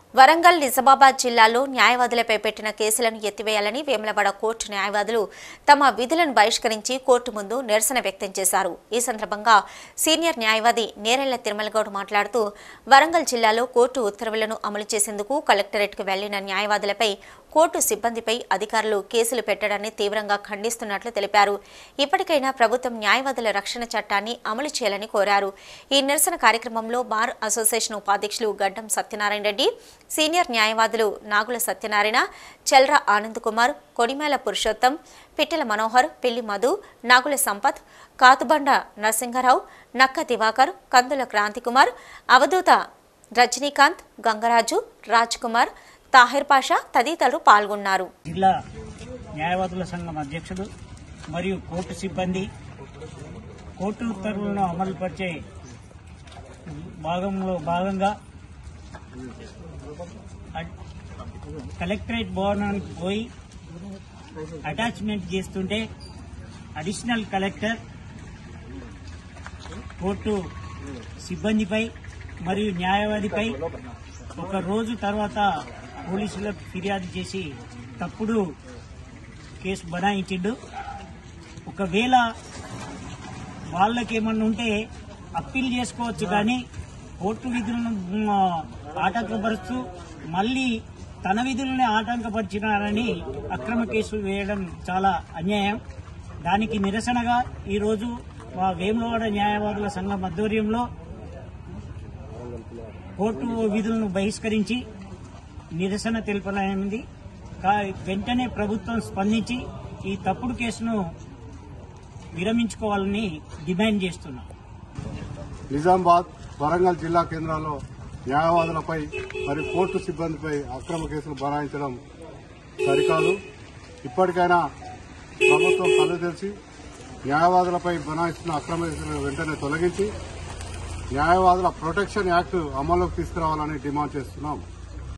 వరంగల్ నిజామాబాద్ జిల్లాలో న్యాయవాదులపై పెట్టిన కేసులను ఎత్తివేయాలని వేములవాడ కోర్టు న్యాయవాదులు తమ విధులను బహిష్కరించి కోర్టు ముందు నిరసన వ్యక్తం చేశారు ఈ సందర్భంగా సీనియర్ న్యాయవాది నేరెళ్ల తిరుమలగౌడ్ మాట్లాడుతూ వరంగల్ జిల్లాలో కోర్టు ఉత్తర్వులను అమలు చేసేందుకు కలెక్టరేట్కు వెళ్లిన న్యాయవాదులపై కోర్టు సిబ్బందిపై అధికారులు కేసులు పెట్టడాన్ని తీవ్రంగా ఖండిస్తున్నట్లు తెలిపారు ఇప్పటికైనా ప్రభుత్వం న్యాయవాదుల రక్షణ చట్టాన్ని అమలు చేయాలని కోరారు ఈ నిరసన కార్యక్రమంలో బార్ అసోసియేషన్ ఉపాధ్యక్షులు గడ్డం సత్యనారాయణ రెడ్డి సీనియర్ న్యాయవాదులు నాగుల సత్యనారాయణ చెల్ర ఆనంద్ కుమార్ కొడిమేల పురుషోత్తం పిట్టెల మనోహర్ పిల్లి మధు నాగుల సంపత్ కాతుబండ నరసింహరావు నక్క దివాకర్ కందుల క్రాంతికుమార్ అవధూత రజనీకాంత్ గంగరాజు రాజ్ కుమార్ తాహిర్ పాషా తదితరులు పాల్గొన్నారు జిల్లా న్యాయవాదుల సంఘం అధ్యక్షుడు మరియు కోర్టు సిబ్బంది కోర్టు ఉత్తర్వులను అమలుపరిచే భాగంలో భాగంగా అడ్- కలెక్టరేట్ భవనానికి పోయి అటాచ్మెంట్ చేస్తుంటే అడిషనల్ కలెక్టర్ కోర్టు సిబ్బందిపై మరియు న్యాయవాదిపై ఒక రోజు తర్వాత పోలీసులకు ఫిర్యాదు చేసి తప్పుడు కేసు బనాయించిండు ఒకవేళ వాళ్ళకేమన్నా ఉంటే అప్పీల్ చేసుకోవచ్చు కానీ కోర్టు విధులను మ్, ఆటంకపరుస్తూ మళ్ళీ తన విధులని ఆటంకపరిచినారని అక్రమ కేసులు వేయడం చాలా అన్యాయం దానికి నిరసనగా ఈరోజు మా వేములవాడ న్యాయవాదుల సంఘం ఆధ్వర్యంలో కోర్టు విధులను బహిష్కరించి నిరసన తెలుపనైంది కా- వెంటనే ప్రభుత్వం స్పందించి ఈ తప్పుడు కేసును విరమించుకోవాలని డిమాండ్ చేస్తున్నాం నిజామాబాద్ వరంగల్ జిల్లా కేంద్రాల్లో న్యాయవాదులపై మరి కోర్టు సిబ్బందిపై అక్రమ కేసులు బనాయించడం సరికాదు ఇప్పటికైనా ప్రభుత్వం కళ్ళు తెరిచి న్యాయవాదులపై బనాయిస్తున్న అక్రమ కేసులను వెంటనే తొలగించి న్యాయవాదుల ప్రొటెక్షన్ యాక్ట్ అమల్లోకి తీసుకురావాలని డిమాండ్ చేస్తున్నాం